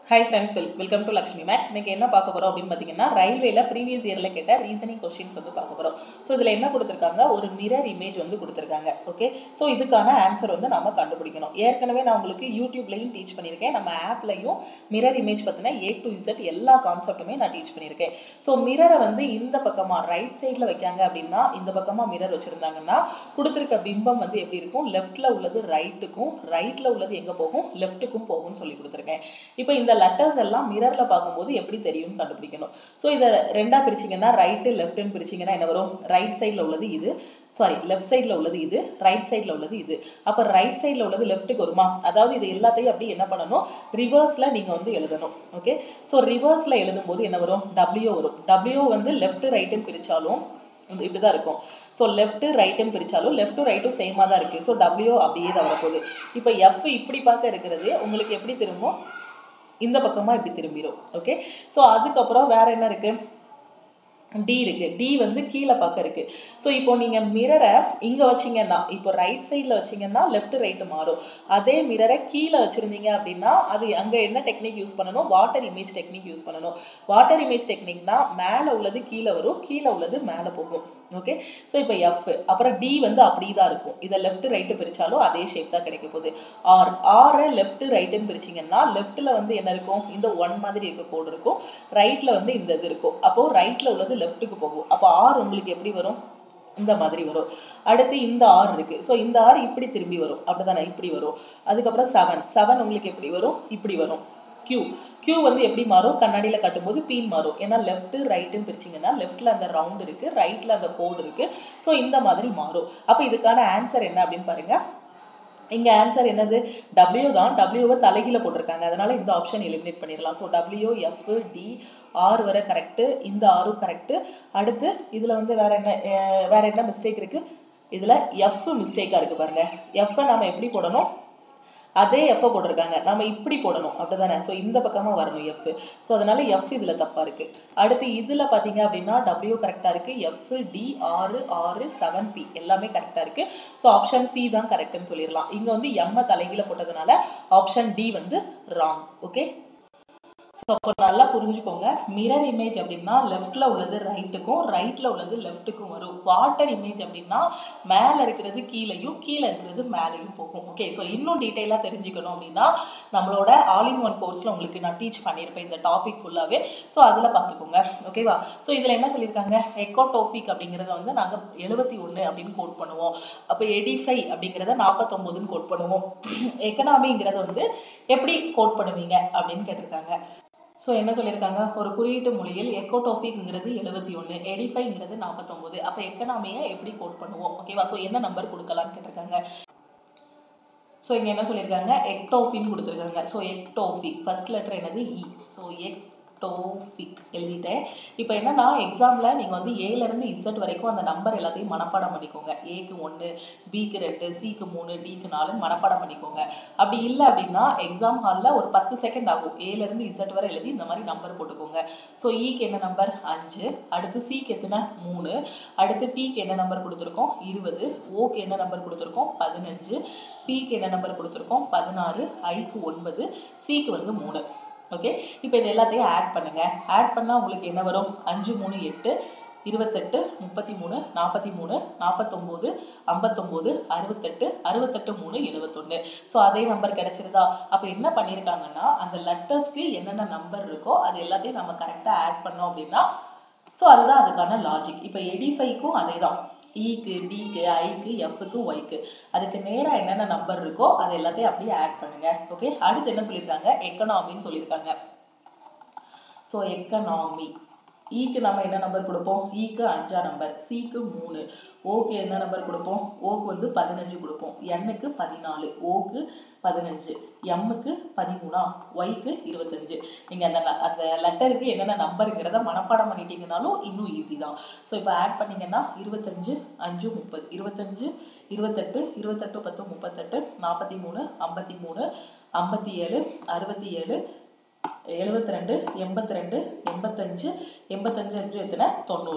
high friends well welcome to Lakshmi maths இன்னைக்கு என்ன பார்க்க போகிறோம் அப்படின்னு பார்த்தீங்கன்னா ரயில்வேல ப்ரீவியஸ் இயரில் கேட்ட ரீசனிங் கொஸ்டின்ஸ் வந்து பார்க்க போகிறோம் ஸோ இதில் என்ன கொடுத்துருக்காங்க ஒரு மிரர் இமேஜ் வந்து கொடுத்துருக்காங்க ஓகே ஸோ இதுக்கான ஆன்சர் வந்து நம்ம கண்டுபிடிக்கணும் ஏற்கனவே நான் உங்களுக்கு யூடியூப்லையும் டீச் பண்ணியிருக்கேன் நம்ம ஆப்லையும் மிரர் இமேஜ் பற்றின ஏ டு இசட் எல்லா கான்செப்ட்டுமே நான் டீச் பண்ணியிருக்கேன் ஸோ மிரரை வந்து இந்த பக்கமாக ரைட் சைடில் வைக்காங்க அப்படின்னா இந்த பக்கமாக மிரர் வச்சுருந்தாங்கன்னா கொடுத்துருக்க பிம்பம் வந்து எப்படி இருக்கும் லெஃப்ட்டில் உள்ளது ரைட்டுக்கும் ரைட்டில் உள்ளது எங்கே போகும் லெஃப்ட்டுக்கும் போகும்னு சொல்லி கொடுத்துருக்கேன் இப்போ இந்த லெட்டர்ஸ் எல்லாம் மிரரில் பார்க்கும்போது எப்படி தெரியும்னு கண்டுபிடிக்கணும் ஸோ இதை ரெண்டாக பிரிச்சிங்கன்னா ரைட்டு லெஃப்ட்டுன்னு பிரிச்சிங்கன்னா என்ன வரும் ரைட் சைடில் உள்ளது இது சாரி லெஃப்ட் சைடில் உள்ளது இது ரைட் சைடில் உள்ளது இது அப்போ ரைட் சைடில் உள்ளது லெஃப்ட்டுக்கு வருமா அதாவது இது எல்லாத்தையும் அப்படி என்ன பண்ணணும் ரிவர்ஸில் நீங்கள் வந்து எழுதணும் ஓகே ஸோ ரிவர்ஸில் எழுதும்போது என்ன வரும் டபிள்யூ வரும் டபிள்யூ வந்து லெஃப்ட் ரைட்டுன்னு பிரித்தாலும் இப்படி தான் இருக்கும் ஸோ லெஃப்ட்டு ரைட்டுன்னு பிரித்தாலும் லெஃப்ட்டும் ரைட்டும் சேமாக தான் இருக்குது ஸோ டபிள்யூ அப்படியே தான் வரப்போகுது இப்போ எஃப் இப்படி பார்க்க இருக்கிறது உங்களுக்கு எப்படி திரும்பும் இந்த பக்கமாக இப்படி திரும்பிடும் ஓகே ஸோ அதுக்கப்புறம் வேற என்ன இருக்குது டி இருக்கு டி வந்து கீழே பக்கம் இருக்கு ஸோ இப்போ நீங்க மிரரை இங்க வச்சீங்கன்னா இப்போ ரைட் சைடில் வச்சீங்கன்னா லெஃப்ட் ரைட்டு மாறும் அதே மிரரை கீழே வச்சிருந்தீங்க அப்படின்னா அது அங்க என்ன டெக்னிக் யூஸ் பண்ணணும் வாட்டர் இமேஜ் டெக்னிக் யூஸ் பண்ணணும் வாட்டர் இமேஜ் டெக்னிக்னா மேலே உள்ளது கீழே வரும் கீழே உள்ளது மேலே போகும் ஓகே ஸோ இப்போ எஃப் அப்புறம் டி வந்து அப்படி தான் இருக்கும் இதை லெஃப்ட் ரைட்டு பிரிச்சாலும் அதே ஷேப் தான் கிடைக்க போகுது ஆர் ஆரை லெஃப்ட் ரைட்டுன்னு பிரிச்சிங்கன்னா லெஃப்ட்டில் வந்து என்ன இருக்கும் இந்த ஒன் மாதிரி இருக்க கோடு இருக்கும் ரைட்டில் வந்து இந்த இது இருக்கும் அப்போது ரைட்டில் உள்ளது லெஃப்ட்டுக்கு போகும் அப்போ ஆர் உங்களுக்கு எப்படி வரும் இந்த மாதிரி வரும் அடுத்து இந்த ஆர் இருக்கு ஸோ இந்த ஆர் இப்படி திரும்பி வரும் அப்படிதானே இப்படி வரும் அதுக்கப்புறம் செவன் செவன் உங்களுக்கு எப்படி வரும் இப்படி வரும் கியூ கியூ வந்து எப்படி மாறும் கண்ணாடியில் கட்டும்போது பீன் மாறும் ஏன்னா லெஃப்ட் ரைட்டுன்னு பிரிச்சிங்கன்னா லெஃப்ட்டில் அந்த ரவுண்ட் இருக்குது ரைட்டில் அந்த கோடு இருக்குது ஸோ இந்த மாதிரி மாறும் அப்போ இதுக்கான ஆன்சர் என்ன அப்படின்னு பாருங்கள் இங்கே ஆன்சர் என்னது டபிள்யூ தான் டபிள்யூவை தலைகீழ போட்டிருக்காங்க அதனால இந்த ஆப்ஷன் எலிமினேட் பண்ணிடலாம் so W F D R வர கரெக்டு இந்த ஆரும் கரெக்டு அடுத்து இதில் வந்து வேற என்ன வேற என்ன மிஸ்டேக் இருக்குது இதில் எஃப் மிஸ்டேக்காக இருக்குது பாருங்க எஃப்பை நம்ம எப்படி போடணும் அதே எஃப்ஐ போட்டிருக்காங்க நம்ம இப்படி போடணும் அப்படிதானே ஸோ இந்த பக்கமாக வரணும் எஃப் ஸோ அதனால எஃப் இதில் தப்பாக இருக்குது அடுத்து இதில் பார்த்தீங்க அப்படின்னா டபிள்யூ கரெக்டாக இருக்குது எஃப் டி ஆறு ஆறு செவன் பி எல்லாமே கரெக்டாக இருக்குது ஸோ ஆப்ஷன் சி தான் கரெக்டுன்னு சொல்லிடலாம் இங்கே வந்து எம்மை தலைகீழ போட்டதுனால ஆப்ஷன் டி வந்து ராங் ஓகே ஸோ அப்போ நல்லா புரிஞ்சுக்கோங்க மிரர் இமேஜ் அப்படின்னா லெஃப்டில் உள்ளது ரைட்டுக்கும் ரைட்டில் உள்ளது லெஃப்ட்டுக்கும் வரும் வாட்டர் இமேஜ் அப்படின்னா மேலே இருக்கிறது கீழேயும் கீழே இருக்கிறது மேலேயும் போகும் ஓகே ஸோ இன்னும் டீட்டெயிலாக தெரிஞ்சுக்கணும் அப்படின்னா நம்மளோட ஆல் இன் ஒன் கோர்ஸில் உங்களுக்கு நான் டீச் பண்ணியிருப்பேன் இந்த டாபிக் ஃபுல்லாகவே ஸோ அதில் பார்த்துக்கோங்க ஓகேவா ஸோ இதில் என்ன சொல்லியிருக்காங்க எக்கோடோபிக் அப்படிங்கிறத வந்து நாங்கள் எழுபத்தி ஒன்று அப்படின்னு கோட் பண்ணுவோம் அப்போ எடிஃபை அப்படிங்கிறத நாற்பத்தொம்போதுன்னு கோட் பண்ணுவோம் எக்கனாமிங்கிறத வந்து எப்படி கோட் பண்ணுவீங்க அப்படின்னு கேட்டிருக்காங்க ஸோ என்ன சொல்லியிருக்காங்க ஒரு குறியீட்டு மொழியில் எக்கோடோபிக்ங்கிறது எழுபத்தி ஒன்று எடிஃபைங்கிறது நாற்பத்தொம்போது அப்போ எக்கனாமியை எப்படி கோட் பண்ணுவோம் ஓகேவா ஸோ என்ன நம்பர் கொடுக்கலான்னு கேட்டிருக்காங்க ஸோ இங்கே என்ன சொல்லியிருக்காங்க எக்டோஃபின்னு கொடுத்துருக்காங்க ஸோ எக்டோபிக் ஃபர்ஸ்ட் லெட்டர் என்னது இ ஸோ எக் டோபிக் எழுதிட்டேன் இப்போ என்னன்னா எக்ஸாமில் நீங்கள் வந்து ஏலேருந்து இசட் வரைக்கும் அந்த நம்பர் எல்லாத்தையும் மனப்பாடம் பண்ணிக்கோங்க ஏக்கு ஒன்று பிக்கு ரெண்டு சிக்கு மூணு டிக்கு நாலுன்னு மனப்பாடம் பண்ணிக்கோங்க அப்படி இல்லை அப்படின்னா எக்ஸாம் ஹாலில் ஒரு பத்து செகண்ட் ஆகும் ஏலேருந்து இசட் வரை எழுதி இந்த மாதிரி நம்பர் போட்டுக்கோங்க ஸோ ஈக்கு என்ன நம்பர் அஞ்சு அடுத்து சிக்கு எத்தனை மூணு அடுத்து டிக்கு என்ன நம்பர் கொடுத்துருக்கோம் இருபது ஓக்கு என்ன நம்பர் கொடுத்துருக்கோம் பதினஞ்சு பிக்கு என்ன நம்பர் கொடுத்துருக்கோம் பதினாறு ஐக்கு ஒன்பது சிக்கு வந்து மூணு ஓகே இப்போ இது எல்லாத்தையும் ஆட் பண்ணுங்கள் ஆட் பண்ணால் உங்களுக்கு என்ன வரும் அஞ்சு மூணு எட்டு இருபத்தெட்டு முப்பத்தி மூணு நாற்பத்தி மூணு நாற்பத்தொம்போது ஐம்பத்தொம்போது அறுபத்தெட்டு அறுபத்தெட்டு மூணு எழுபத்தொன்று ஸோ அதே நம்பர் கிடச்சிருதா அப்போ என்ன பண்ணியிருக்காங்கன்னா அந்த லெட்டர்ஸ்க்கு என்னென்ன நம்பர் இருக்கோ அது எல்லாத்தையும் நம்ம கரெக்டாக ஆட் பண்ணோம் அப்படின்னா ஸோ அதுதான் அதுக்கான லாஜிக் இப்போ எடிஃபைக்கும் அதே தான் ஈக்கு டிக்கு ஐக்கு எஃப்க்கு ஒய்க்கு அதுக்கு நேராக என்னென்ன நம்பர் இருக்கோ அது எல்லாத்தையும் அப்படியே ஆட் பண்ணுங்க ஓகே அடுத்து என்ன சொல்லியிருக்காங்க எக்கனாமின்னு சொல்லியிருக்காங்க ஸோ எக்கனாமி ஈக்கு நம்ம என்ன நம்பர் கொடுப்போம் ஈக்கு அஞ்சா நம்பர் சிக்கு மூணு ஓக்கு என்ன நம்பர் கொடுப்போம் ஓக்கு வந்து பதினஞ்சு கொடுப்போம் எண்ணுக்கு பதினாலு ஓக்கு பதினஞ்சு எம்முக்கு பதிமூணா ஒய்க்கு இருபத்தஞ்சு நீங்கள் அந்த அந்த லெட்டருக்கு என்னென்ன நம்பருங்கிறத மனப்பாடம் பண்ணிட்டீங்கனாலும் இன்னும் ஈஸி தான் ஸோ இப்போ ஆட் பண்ணிங்கன்னா இருபத்தஞ்சு அஞ்சு முப்பது இருபத்தஞ்சு இருபத்தெட்டு இருபத்தெட்டு பத்து முப்பத்தெட்டு நாற்பத்தி மூணு ஐம்பத்தி மூணு ஐம்பத்தி ஏழு அறுபத்தி ஏழு எழுபத்தி ரெண்டு எண்பத்தி ரெண்டு எண்பத்தஞ்சு எண்பத்தஞ்சு அஞ்சு எத்தனை தொண்ணூறு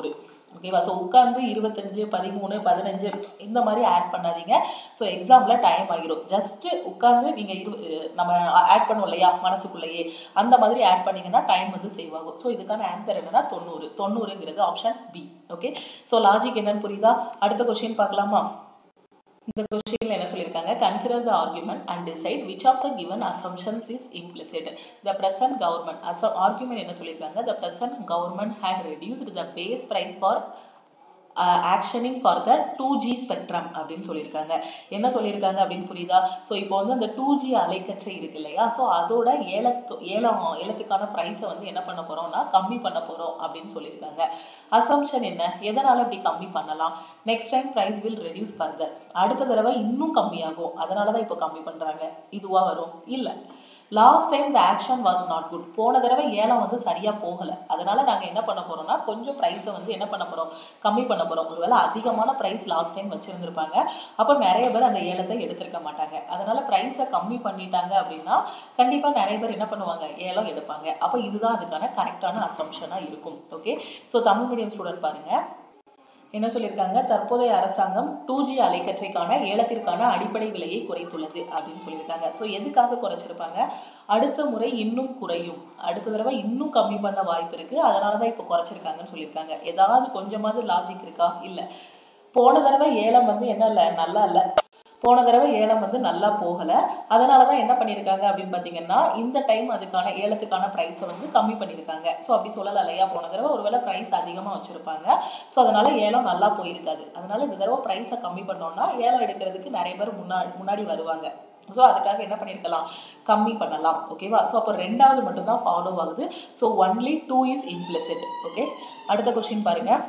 ஓகேவா ஸோ உட்காந்து இருபத்தஞ்சு பதிமூணு பதினஞ்சு இந்த மாதிரி ஆட் பண்ணாதீங்க ஸோ எக்ஸாமில் டைம் ஆகிரும் ஜஸ்ட்டு உட்காந்து நீங்கள் இரு நம்ம ஆட் பண்ணுவோம் இல்லையா மனசுக்குள்ளேயே அந்த மாதிரி ஆட் பண்ணிங்கன்னா டைம் வந்து சேவ் ஆகும் ஸோ இதுக்கான ஆன்சர் என்னன்னா தொண்ணூறு தொண்ணூறுங்கிறது option B okay so logic என்னன்னு புரியுதா அடுத்த கொஸ்டின் பார்க்கலாமா இந்த கொஸ்டின்ல என்ன சொல்லியிருக்காங்க consider the argument and decide which of the given assumptions is implicit the present government assume argument என்ன சொல்லியிருக்காங்க the present government had reduced the base price for auctioning for the two G spectrum அப்படின்னு சொல்லியிருக்காங்க என்ன சொல்லியிருக்காங்க அப்படின்னு புரியுதா so இப்போ வந்து அந்த டூ ஜி அலைக்கற்றை இருக்கு இல்லையா ஸோ அதோட ஏலத்து ஏலம் ஏலத்துக்கான ப்ரைஸை வந்து என்ன பண்ண போகிறோம்னா கம்மி பண்ண போகிறோம் அப்படின்னு சொல்லியிருக்காங்க அசம்ஷன் என்ன எதனால் இப்படி கம்மி பண்ணலாம் next time price will reduce further அடுத்த தடவை இன்னும் கம்மியாகும் அதனால தான் இப்போ கம்மி பண்ணுறாங்க இதுவாக வரும் இல்லை last time the auction was not good போன தடவை ஏலம் வந்து சரியாக போகலை அதனால நாங்கள் என்ன பண்ண போகிறோம்னா கொஞ்சம் ப்ரைஸை வந்து என்ன பண்ண போகிறோம் கம்மி பண்ண போகிறோம் ஒருவேளை அதிகமான ப்ரைஸ் லாஸ்ட் டைம் வச்சுருந்துருப்பாங்க அப்போ நிறைய பேர் அந்த ஏலத்தை எடுத்திருக்க மாட்டாங்க அதனால ப்ரைஸை கம்மி பண்ணிட்டாங்க அப்படின்னா கண்டிப்பாக நிறைய பேர் என்ன பண்ணுவாங்க ஏலம் எடுப்பாங்க அப்போ இதுதான் அதுக்கான கரெக்டான அசம்ஷனாக இருக்கும் okay so Tamil medium student பாருங்கள் என்ன சொல்லியிருக்காங்க தற்போதைய அரசாங்கம் டூ ஜி அலைக்கற்றைக்கான ஏலத்திற்கான அடிப்படை விலையை குறைத்துள்ளது அப்படின்னு சொல்லியிருக்காங்க ஸோ எதுக்காக குறைச்சிருப்பாங்க அடுத்த முறை இன்னும் குறையும் அடுத்த தடவை இன்னும் கம்மி பண்ண வாய்ப்பு இருக்குது அதனால தான் இப்போ குறைச்சிருக்காங்கன்னு சொல்லியிருக்காங்க ஏதாவது கொஞ்சமாவது லாஜிக் இருக்கா இல்லை போன தடவை ஏலம் வந்து என்ன இல்லை நல்லா இல்லை போன தடவை ஏலம் வந்து நல்லா போகலை அதனால தான் என்ன பண்ணியிருக்காங்க அப்படின்னு பார்த்தீங்கன்னா இந்த டைம் அதுக்கான ஏலத்துக்கான ப்ரைஸை வந்து கம்மி பண்ணியிருக்காங்க ஸோ அப்படி சொல்லலாம் இல்லையா போன தடவை ஒருவேளை ப்ரைஸ் அதிகமாக வச்சுருப்பாங்க ஸோ அதனால ஏலம் நல்லா போயிருக்காது அதனால இந்த தடவை ப்ரைஸை கம்மி பண்ணோம்னா ஏலம் எடுக்கிறதுக்கு நிறைய பேர் முன்னாடி முன்னாடி வருவாங்க ஸோ அதுக்காக என்ன பண்ணியிருக்கலாம் கம்மி பண்ணலாம் ஓகேவா ஸோ அப்போ ரெண்டாவது மட்டும்தான் ஃபாலோ ஆகுது so only two is implicit okay அடுத்த கொஸ்டின் பாருங்கள்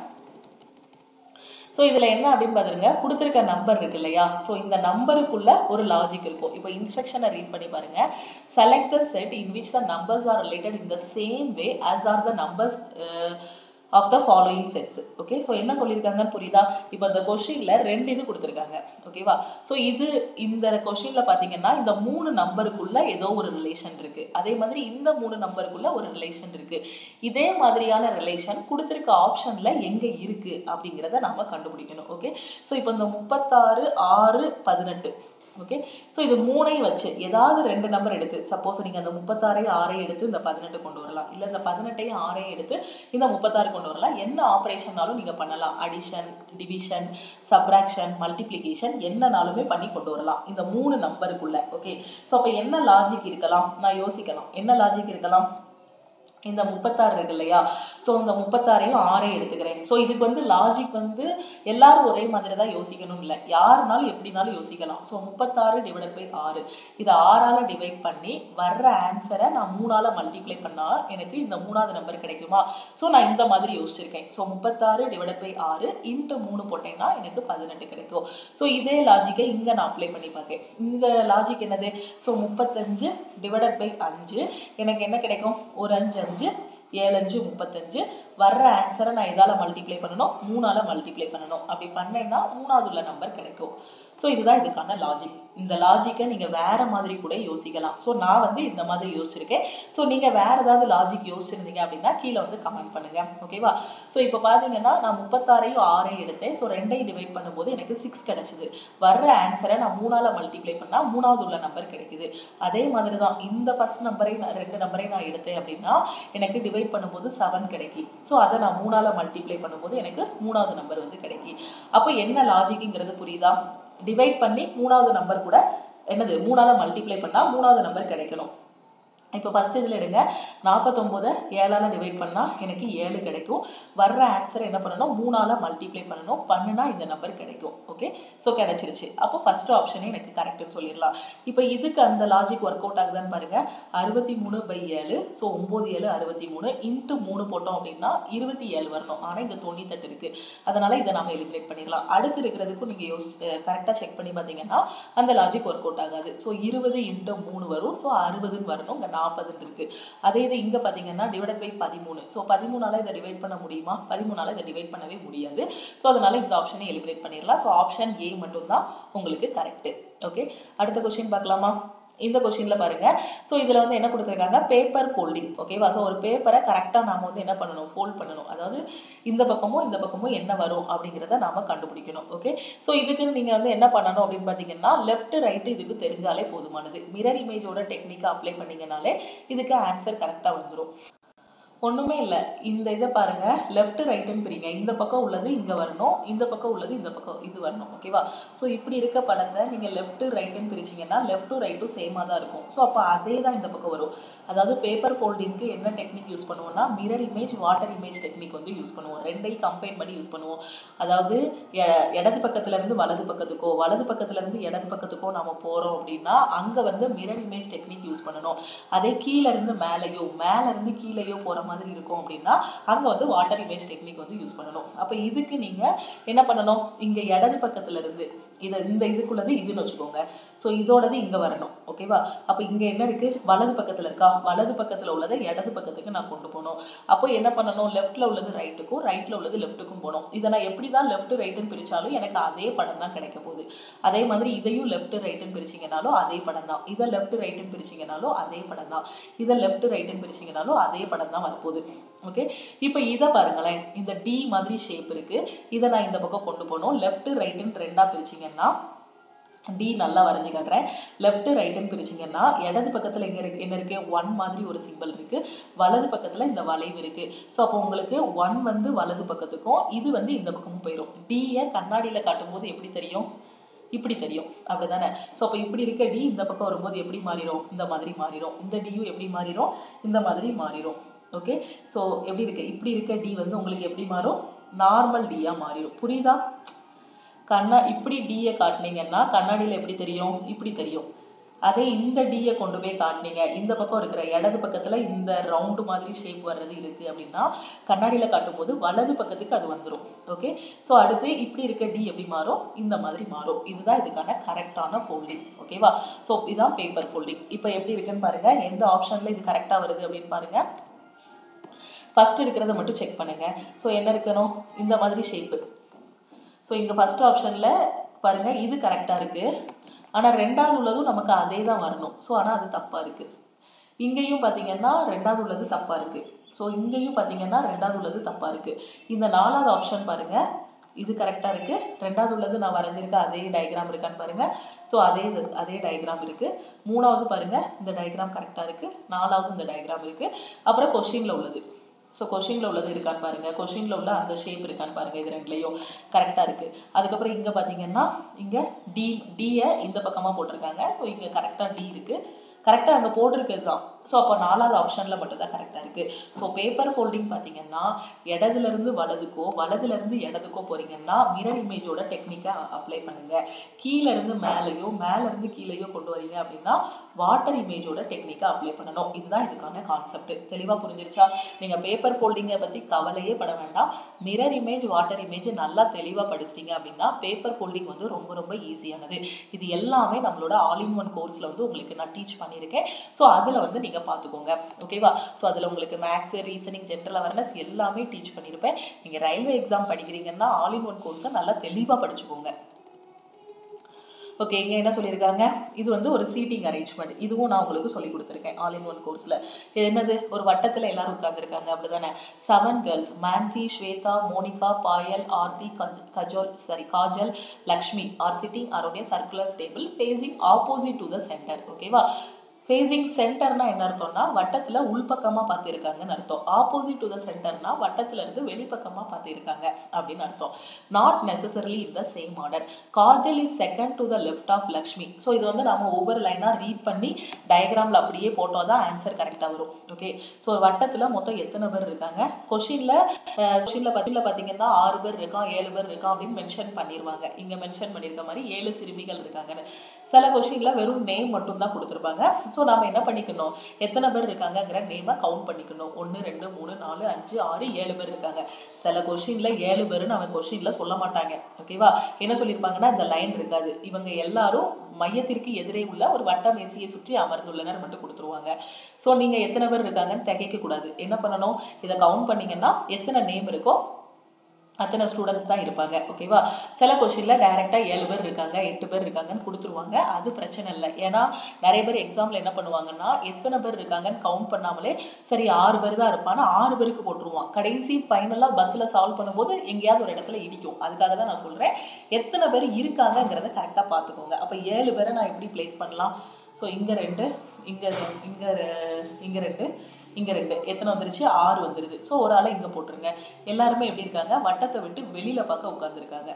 ஸோ இதில் என்ன அப்படின்னு பார்த்துருங்க கொடுத்துருக்க நம்பர் இருக்கு இல்லையா ஸோ இந்த நம்பருக்குள்ள ஒரு லாஜிக் இருக்கும் இப்போ இன்ஸ்ட்ரக்ஷனை ரீட் பண்ணி பாருங்க select the set in which the numbers are related in the same way as are the numbers of the following sets okay so என்ன சொல்லியிருக்காங்கன்னு புரியுதா இப்போ இந்த கொஷினில் ரெண்டு இது கொடுத்துருக்காங்க ஓகேவா ஸோ இது இந்த கொஷினில் பார்த்தீங்கன்னா இந்த மூணு நம்பருக்குள்ள ஏதோ ஒரு ரிலேஷன் இருக்கு அதே மாதிரி இந்த மூணு நம்பருக்குள்ள ஒரு ரிலேஷன் இருக்கு இதே மாதிரியான ரிலேஷன் கொடுத்துருக்க ஆப்ஷனில் எங்கே இருக்கு அப்படிங்கிறத நம்ம கண்டுபிடிக்கணும் ஓகே ஸோ இப்போ இந்த முப்பத்தாறு ஆறு பதினெட்டு ஓகே ஸோ இது மூணையும் வச்சு ஏதாவது ரெண்டு நம்பர் எடுத்து சப்போஸ் நீங்கள் அந்த முப்பத்தாறையும் ஆறையும் எடுத்து இந்த பதினெட்டு கொண்டு வரலாம் இல்லை இந்த பதினெட்டையும் ஆறையும் எடுத்து இந்த முப்பத்தாறு கொண்டு வரலாம் என்ன ஆப்ரேஷன்னாலும் நீங்கள் பண்ணலாம் அடிஷன் டிவிஷன் சப்ராக்ஷன் மல்டிப்ளிகேஷன் என்னனாலுமே பண்ணி கொண்டு வரலாம் இந்த மூணு நம்பருக்குள்ள ஓகே ஸோ அப்போ என்ன லாஜிக் இருக்கலாம் நான் யோசிக்கலாம் என்ன லாஜிக் இருக்கலாம் இந்த முப்பத்தாறு இருக்கு இல்லையா ஸோ இந்த முப்பத்தாறையும் ஆறையும் எடுத்துக்கிறேன் ஸோ இதுக்கு வந்து லாஜிக் வந்து எல்லாரும் ஒரே மாதிரி தான் யோசிக்கணும் இல்லை யாருனாலும் எப்படினாலும் யோசிக்கலாம் ஸோ முப்பத்தாறு டிவைட் பை ஆறு இதை ஆறால் டிவைட் பண்ணி வர்ற ஆன்சரை நான் மூணால் மல்டிப்ளை பண்ணால் எனக்கு இந்த மூணாவது நம்பர் கிடைக்குமா ஸோ நான் இந்த மாதிரி யோசிச்சிருக்கேன் ஸோ முப்பத்தாறு டிவைட் பை ஆறு இன்ட்டு மூணு போட்டேன்னா எனக்கு பதினெட்டு கிடைக்கும் ஸோ இதே லாஜிக்கை இங்கே நான் அப்ளை பண்ணி பார்க்கேன் இந்த லாஜிக் என்னது ஸோ முப்பத்தஞ்சு டிவைட் பை அஞ்சு எனக்கு என்ன கிடைக்கும் ஒரு அஞ்சு அஞ்சு ஏழு அஞ்சு முப்பத்தஞ்சு வர்ற ஆன்சரை நான் இதால் மல்டிப்ளை பண்ணணும் மூணால் மல்டிப்ளை பண்ணணும் அப்படி பண்ணேன்னா மூணாவது உள்ள நம்பர் கிடைக்கும் ஸோ இதுதான் இதுக்கான லாஜிக் இந்த லாஜிக்கை நீங்கள் வேற மாதிரி கூட யோசிக்கலாம் ஸோ நான் வந்து இந்த மாதிரி யோசிச்சிருக்கேன் ஸோ நீங்கள் வேற ஏதாவது லாஜிக் யோசிச்சிருந்தீங்க அப்படின்னா கீழே வந்து கமெண்ட் பண்ணுங்க ஓகேவா ஸோ இப்போ பார்த்தீங்கன்னா நான் முப்பத்தாறையும் ஆறையும் எடுத்தேன் ஸோ ரெண்டையும் டிவைட் பண்ணும்போது எனக்கு சிக்ஸ் கிடைச்சிது வர்ற ஆன்சரை நான் மூணால் மல்டிப்ளை பண்ணால் மூணாவது உள்ள நம்பர் கிடைக்குது அதே மாதிரி தான் இந்த ஃபர்ஸ்ட் நம்பரை நான் ரெண்டு நம்பரையும் நான் எடுத்தேன் அப்படின்னா எனக்கு டிவைட் பண்ணும்போது செவன் கிடைக்கும் ஸோ அதை நான் மூணால் மல்டிப்ளை பண்ணும்போது எனக்கு மூணாவது நம்பர் வந்து கிடைக்கும் அப்போ என்ன லாஜிக்குங்கிறது புரியுதா டிவைட் பண்ணி மூணாவது நம்பர் கூட என்னது மூணால் மல்டிப்ளை பண்ணால் மூணாவது நம்பர் கிடைக்கணும் இப்போ ஃபஸ்ட் இதில் எடுங்க நாற்பத்தொம்போதை ஏழால் டிவைட் பண்ணால் எனக்கு ஏழு கிடைக்கும் வர்ற ஆன்சர் என்ன பண்ணணும் மூணால் மல்டிப்ளை பண்ணணும் பண்ணுனா இந்த நம்பர் கிடைக்கும் ஓகே ஸோ கிடைச்சிருச்சு அப்போ ஃபஸ்ட் ஆப்ஷனே எனக்கு கரெக்டுன்னு சொல்லிடலாம் இப்போ இதுக்கு அந்த லாஜிக் ஒர்க் அவுட் ஆகுதான்னு பாருங்கள் அறுபத்தி மூணு பை ஏழு ஸோ ஒம்பது ஏழு அறுபத்தி மூணு இன்ட்டு மூணு போட்டோம் அப்படின்னா இருபத்தி ஏழு வரணும் ஆனால் இங்கே தொண்ணூத்தெட்டு இருக்குது அதனால் இதை நம்ம எலிமினேட் பண்ணிடலாம் அடுத்து இருக்கிறதுக்கும் நீங்கள் யோசி கரெக்டாக செக் பண்ணி பார்த்தீங்கன்னா அந்த லாஜிக் ஒர்க் அவுட் ஆகாது ஸோ இருபது இன்ட்டு மூணு வரும் ஸோ அறுபதுன்னு வரணும் இங்கே நாற்பதுன்னு இருக்கு அதே இது இங்கே பார்த்தீங்கன்னா டிவைட் பை பதிமூணு ஸோ பதிமூணால் இதை டிவைட் பண்ண முடியுமா பதிமூணால் இதை டிவைட் பண்ணவே முடியாது ஸோ அதனால இந்த ஆப்ஷனை எலிமினேட் பண்ணிடலாம் ஸோ ஆப்ஷன் ஏ மட்டும்தான் உங்களுக்கு கரெக்டு ஓகே அடுத்த கொஸ்டின் பார்க்கலாமா இந்த கொஷின்ல பாருங்க ஸோ இதில் வந்து என்ன கொடுத்துருக்காங்க பேப்பர் ஃபோல்டிங் ஓகேவா ஸோ ஒரு பேப்பரை கரெக்டாக நாம வந்து என்ன பண்ணணும் ஃபோல்ட் பண்ணணும் அதாவது இந்த பக்கமும் இந்த பக்கமும் என்ன வரும் அப்படிங்கிறத நாம கண்டுபிடிக்கணும் ஓகே ஸோ இதுக்கு நீங்கள் வந்து என்ன பண்ணணும் அப்படின்னு பார்த்தீங்கன்னா லெஃப்ட் ரைட்டு இதுக்கு தெரிஞ்சாலே போதுமானது மிரர் இமேஜோட டெக்னிக்கை அப்ளை பண்ணீங்கனாலே இதுக்கு ஆன்சர் கரெக்டாக வந்துடும் ஒன்றுமே இல்லை இந்த இதை பாருங்க லெஃப்ட் ரைட்டுன்னு பிரிங்க இந்த பக்கம் உள்ளது இங்கே வரணும் இந்த பக்கம் உள்ளது இந்த பக்கம் இது வரணும் ஓகேவா ஸோ இப்படி இருக்க படத்தை நீங்கள் லெஃப்ட் ரைட்டுன்னு பிரிச்சிங்கன்னா லெஃப்ட்டும் ரைட்டும் சேமாக தான் இருக்கும் ஸோ அப்போ அதே தான் இந்த பக்கம் வரும் அதாவது பேப்பர் ஃபோல்டிங்க்கு என்ன டெக்னிக் யூஸ் பண்ணுவோம்னா mirror image water image technique வந்து யூஸ் பண்ணுவோம் ரெண்டையும் கம்பைன் பண்ணி யூஸ் பண்ணுவோம் அதாவது எ- இடது பக்கத்துல இருந்து வலது பக்கத்துக்கோ வலது பக்கத்துல இருந்து இடது பக்கத்துக்கோ நாம போறோம் அப்படின்னா அங்க வந்து மிரர் இமேஜ் டெக்னிக் யூஸ் பண்ணணும் அதே கீழ இருந்து மேலேயோ மேல இருந்து கீழேயோ போற மாதிரி இருக்கும் அப்படின்னா அங்க வந்து வாட்டர் இமேஜ் டெக்னிக் வந்து யூஸ் பண்ணணும் அப்ப இதுக்கு நீங்க என்ன பண்ணணும் இங்க இடது பக்கத்துல இருந்து இதை இந்த இதுக்குள்ளது இதுன்னு வச்சுக்கோங்க ஸோ இதோடது இங்க வரணும் ஓகேவா அப்ப இங்க என்ன இருக்கு வலது பக்கத்துல இருக்கா வலது பக்கத்துல உள்ளதை இடது பக்கத்துக்கு நான் கொண்டு போகணும் அப்போ என்ன பண்ணணும் லெஃப்ட்ல உள்ளது ரைட்டுக்கும் ரைட்ல உள்ளது லெஃப்ட்டுக்கும் போகணும் இதை நான் எப்படி தான் லெஃப்ட் ரைட்டுன்னு பிரிச்சாலும் எனக்கு அதே படம் தான் கிடைக்க போகுது அதே மாதிரி இதையும் லெஃப்ட் ரைட்டுன்னு பிரிச்சிங்கனாலும் அதே படம் தான் இதை லெஃப்ட் ரைட்டுன்னு பிரிச்சிங்கனாலும் அதே படம் தான் இதை லெஃப்ட் ரைட்டுன்னு பிரிச்சிங்கனாலும் அதே படம் தான் வரப்போகுது ஓகே இப்போ இதை பாருங்களேன் இந்த டி மாதிரி ஷேப் இருக்கு இதை நான் இந்த பக்கம் கொண்டு போகணும் லெஃப்ட் ரைட்டுன்னு ரெண்டா பிரிச்சிங்கன்னா டி நல்லா வரைஞ்சி காட்டுறேன் லெஃப்ட் ரைட்டுன்னு பிரிச்சிங்கன்னா இடது பக்கத்தில் எங்கே இருக்கு என்ன இருக்கு ஒன் மாதிரி ஒரு சிம்பிள் இருக்கு வலது பக்கத்தில் இந்த வளைவு இருக்கு ஸோ அப்போ உங்களுக்கு ஒன் வந்து வலது பக்கத்துக்கும் இது வந்து இந்த பக்கமும் போயிடும் டியை கண்ணாடியில் காட்டும்போது எப்படி தெரியும் இப்படி தெரியும் அப்படிதானே ஸோ அப்போ இப்படி இருக்க டி இந்த பக்கம் வரும்போது எப்படி மாறிடும் இந்த மாதிரி மாறிடும் இந்த டியும் எப்படி மாறிடும் இந்த மாதிரி மாறிடும் ஓகே ஸோ எப்படி இருக்கு இப்படி இருக்க டி வந்து உங்களுக்கு எப்படி மாறும் நார்மல் டியா மாறிடும் புரியுதா கண்ணா இப்படி டியை காட்டுனீங்கன்னா கண்ணாடியில் எப்படி தெரியும் இப்படி தெரியும் அதே இந்த டியை கொண்டு போய் காட்டுனீங்க இந்த பக்கம் இருக்கிற இடது பக்கத்தில் இந்த ரவுண்டு மாதிரி ஷேப் வர்றது இருக்குது அப்படின்னா கண்ணாடியில் காட்டும்போது வலது பக்கத்துக்கு அது வந்துடும் ஓகே ஸோ அடுத்து இப்படி இருக்க டி எப்படி மாறும் இந்த மாதிரி மாறும் இதுதான் இதுக்கான கரெக்டான ஃபோல்டிங் ஓகேவா ஸோ இதுதான் பேப்பர் ஃபோல்டிங் இப்போ எப்படி இருக்குன்னு பாருங்க எந்த ஆப்ஷனில் இது கரெக்டாக வருது அப்படின்னு பாருங்க ஃபர்ஸ்ட் இருக்கிறத மட்டும் செக் பண்ணுங்க ஸோ என்ன இருக்கணும் இந்த மாதிரி ஷேப்பு ஸோ இங்கே ஃபர்ஸ்ட் ஆப்ஷனில் பாருங்க இது கரெக்டாக இருக்கு ஆனால் ரெண்டாவது உள்ளதும் நமக்கு அதே தான் வரணும் ஸோ ஆனால் அது தப்பாக இருக்கு இங்கேயும் பார்த்தீங்கன்னா ரெண்டாவது உள்ளது தப்பாக இருக்கு ஸோ இங்கேயும் பார்த்தீங்கன்னா ரெண்டாவது உள்ளது தப்பாக இருக்கு இந்த நாலாவது ஆப்ஷன் பாருங்க இது கரெக்டாக இருக்கு ரெண்டாவது உள்ளது நான் வரைஞ்சிருக்க அதே டயக்ராம் இருக்கான்னு பாருங்க ஸோ அதே இது- அதே டயக்ராம் இருக்கு மூணாவது பாருங்க இந்த டயக்ராம் கரெக்டாக இருக்கு நாலாவது இந்த டயக்ராம் இருக்கு அப்புறம் கொஷினில் உள்ளது ஸோ கொஷினில் உள்ளது இருக்கான்னு பாருங்க கொஷினில் உள்ள அந்த ஷேப் இருக்கான்னு பாருங்க இது ரெண்டுலேயும் கரெக்டாக இருக்கு அதுக்கப்புறம் இங்கே பார்த்தீங்கன்னா இங்கே டி டியை இந்த பக்கமாக போட்டிருக்காங்க ஸோ இங்கே கரெக்டாக டி இருக்கு கரெக்டாக அங்கே போட்டிருக்கிறது தான் ஸோ அப்போ நாலாவது ஆப்ஷனில் மட்டும் தான் கரெக்டாக இருக்குது ஸோ பேப்பர் ஃபோல்டிங் பார்த்தீங்கன்னா இடதுலேருந்து வலதுக்கோ வலதுலேருந்து இடதுக்கோ போகிறீங்கன்னா மிரர் இமேஜோட டெக்னிக்கை அப்ளை பண்ணுங்கள் கீழேருந்து மேலேயோ மேலேருந்து கீழேயோ கொண்டு வரீங்க அப்படின்னா வாட்டர் இமேஜோட டெக்னிக்கை அப்ளை பண்ணணும் இதுதான் இதுக்கான கான்செப்ட் தெளிவாக புரிஞ்சிருச்சா நீங்கள் பேப்பர் ஃபோல்டிங்கை பற்றி கவலையே பட வேண்டாம் மிரர் இமேஜ் வாட்டர் இமேஜ் நல்லா தெளிவாக படிச்சிட்டிங்க அப்படின்னா பேப்பர் ஃபோல்டிங் வந்து ரொம்ப ரொம்ப ஈஸியானது இது எல்லாமே நம்மளோட ஆல் இன் ஒன் கோர்ஸில் வந்து உங்களுக்கு நான் டீச் பண்ணியிருக்கேன் ஸோ அதில் வந்து நீங்கள் பார்த்துக்கோங்க ஓகேவா ஸோ அதில் உங்களுக்கு மேக்ஸ் ரீசனிங் ஜென்ரல் அவேர்னஸ் எல்லாமே டீச் பண்ணியிருப்பேன் நீங்கள் ரயில்வே எக்ஸாம் படிக்கிறீங்கன்னா ஆல் இன் ஒன் கோர்ஸை நல்லா தெளிவாக படிச்சுக்கோங்க ஓகே இங்கே என்ன சொல்லியிருக்காங்க இது வந்து ஒரு சீட்டிங் அரேஞ்ச்மெண்ட் இதுவும் நான் உங்களுக்கு சொல்லி கொடுத்துருக்கேன் ஆல் இன் ஒன் கோர்ஸில் இது என்னது ஒரு வட்டத்தில் எல்லாரும் உட்காந்துருக்காங்க அப்படிதானே செவன் கேர்ள்ஸ் மான்சி ஸ்வேதா மோனிகா பாயல் ஆர்த்தி கஜ் Kajol sorry Kajal Lakshmi are sitting around circular table facing opposite to the centre ஓகேவா ஃபேஸிங் சென்டர்னா என்ன அர்த்தம்னா வட்டத்தில் உள்பக்கமாக பார்த்துருக்காங்கன்னு அர்த்தம் ஆப்போசிட் டு த சென்டர்னா வட்டத்துல இருந்து வெளிப்பக்கமாக பார்த்துருக்காங்க அப்படின்னு அர்த்தம் not necessarily in the same order Kajal is second to the left of Lakshmi so இது வந்து நம்ம ஒவ்வொரு லைனாக ரீட் பண்ணி டயக்ராமில் அப்படியே போட்டோம் தான் ஆன்சர் கரெக்டாக வரும் ஓகே ஸோ வட்டத்தில் மொத்தம் எத்தனை பேர் இருக்காங்க கொஷினில் கொஷினில் பத்தியில் பார்த்தீங்கன்னா ஆறு பேர் இருக்கான் ஏழு பேர் இருக்கான் அப்படின்னு மென்ஷன் பண்ணிடுவாங்க இங்கே மென்ஷன் பண்ணியிருக்க மாதிரி ஏழு சிறுமிகள் இருக்காங்கன்னு சில கொஷினில் வெறும் நேம் மட்டும் தான் கொடுத்துருப்பாங்க ஸோ நாம என்ன பண்ணிக்கணும் எத்தனை பேர் இருக்காங்கங்கிற நேமை கவுண்ட் பண்ணிக்கணும் ஒன்று ரெண்டு மூணு நாலு அஞ்சு ஆறு ஏழு பேர் இருக்காங்க சில கொஷினில் ஏழு பேருன்னு அவன் கொஷினில் சொல்ல மாட்டாங்க ஓகேவா என்ன சொல்லியிருப்பாங்கன்னா இந்த லைன் இருக்காது இவங்க எல்லாரும் மையத்திற்கு எதிரே உள்ள ஒரு வட்ட மேசையை சுற்றி அமர்ந்துள்ளனர் மட்டும் கொடுத்துருவாங்க ஸோ நீங்கள் எத்தனை பேர் இருக்காங்கன்னு திகைக்க கூடாது என்ன பண்ணணும் இதை கவுண்ட் பண்ணீங்கன்னா எத்தனை நேம் இருக்கோ அத்தனை ஸ்டூடெண்ட்ஸ் தான் இருப்பாங்க ஓகேவா சில கொஷினில் டைரெக்டாக ஏழு பேர் இருக்காங்க எட்டு பேர் இருக்காங்கன்னு கொடுத்துருவாங்க அது பிரச்சனை இல்லை ஏன்னா நிறைய பேர் எக்ஸாமில் என்ன பண்ணுவாங்கன்னா எத்தனை பேர் இருக்காங்கன்னு கவுண்ட் பண்ணாமலே சரி ஆறு பேர் தான் இருப்பான்னு ஆறு பேருக்கு போட்டுருவான் கடைசி ஃபைனலாக பஸ்ஸில் சால்வ் பண்ணும்போது எங்கேயாவது ஒரு இடத்துல இடிக்கும் அதுக்காக தான் நான் சொல்கிறேன் எத்தனை பேர் இருக்காங்கங்கிறத கரெக்டாக பார்த்துக்கோங்க அப்போ ஏழு பேரை நான் எப்படி ப்ளேஸ் பண்ணலாம் ஸோ இங்கே ரெண்டு இங்கே இங்கே இங்கே ரெண்டு இங்கே ரெண்டு எத்தனை வந்துருச்சு ஆறு வந்துருது ஸோ ஒரு ஆளை இங்கே போட்டுருங்க எல்லாருமே எப்படி இருக்காங்க வட்டத்தை விட்டு வெளியில் பார்க்க உட்காந்துருக்காங்க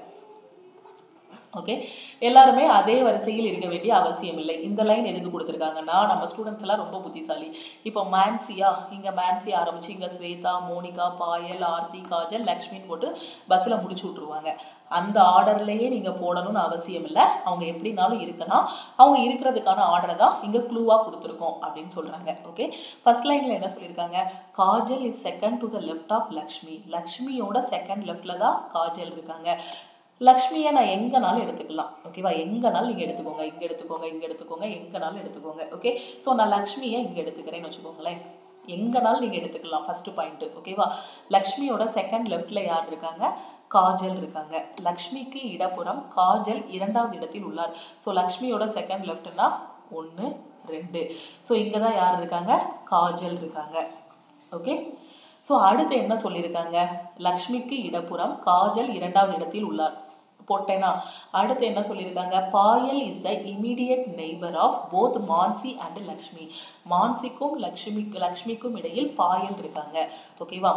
ஓகே எல்லாருமே அதே வரிசையில் இருக்க வேண்டிய அவசியம் இல்லை இந்த லைன் எதுக்கு கொடுத்துருக்காங்கன்னா நம்ம ஸ்டூடெண்ட்ஸ் எல்லாம் ரொம்ப புத்திசாலி இப்போ மேன்சியா இங்கே மேன்சி ஆரம்பிச்சு இங்கே ஸ்வேதா மோனிகா பாயல் ஆர்த்தி காஜல் லக்ஷ்மின்னு போட்டு பஸ்ஸில் முடிச்சு விட்ருவாங்க அந்த ஆர்டர்லேயே நீங்கள் போடணும்னு அவசியம் இல்லை அவங்க எப்படினாலும் இருக்கலாம் அவங்க இருக்கிறதுக்கான ஆர்டரை தான் இங்கே க்ளூவாக கொடுத்துருக்கோம் அப்படின்னு சொல்கிறாங்க ஓகே ஃபர்ஸ்ட் லைனில் என்ன சொல்லியிருக்காங்க Kajal is second to the left of Lakshmi லக்ஷ்மியோட செகண்ட் லெஃப்டில் தான் காஜல் இருக்காங்க லக்ஷ்மியை நான் எங்கனாலும் எடுத்துக்கலாம் ஓகேவா எங்கனாலும் நீங்கள் எடுத்துக்கோங்க இங்கே எடுத்துக்கோங்க இங்கே எடுத்துக்கோங்க எங்கனாலும் எடுத்துக்கோங்க ஓகே ஸோ நான் லக்ஷ்மியை இங்கே எடுத்துக்கிறேன்னு வச்சுக்கோங்களேன் எங்கனாலும் நீங்கள் எடுத்துக்கலாம் ஃபர்ஸ்ட் பாயிண்ட் ஓகேவா லக்ஷ்மியோட செகண்ட் லெஃப்டில் யார் இருக்காங்க காஜல் இருக்காங்க லக்ஷ்மிக்கு இடப்புறம் காஜல் இரண்டாவது இடத்தில் உள்ளார் ஸோ லக்ஷ்மியோட செகண்ட் லெஃப்ட்னா ஒன்று ரெண்டு ஸோ இங்கே தான் யார் இருக்காங்க காஜல் இருக்காங்க ஓகே ஸோ அடுத்து என்ன சொல்லியிருக்காங்க லக்ஷ்மிக்கு இடப்புறம் காஜல் இரண்டாவது இடத்தில் உள்ளார் போட்டேனா அடுத்து என்ன சொல்லியிருக்காங்க Payal is the immediate neighbour of both Mansi and Lakshmi மான்சிக்கும் லக்ஷ்மிக்கு லக்ஷ்மிக்கும் இடையில் பாயல் இருக்காங்க ஓகேவா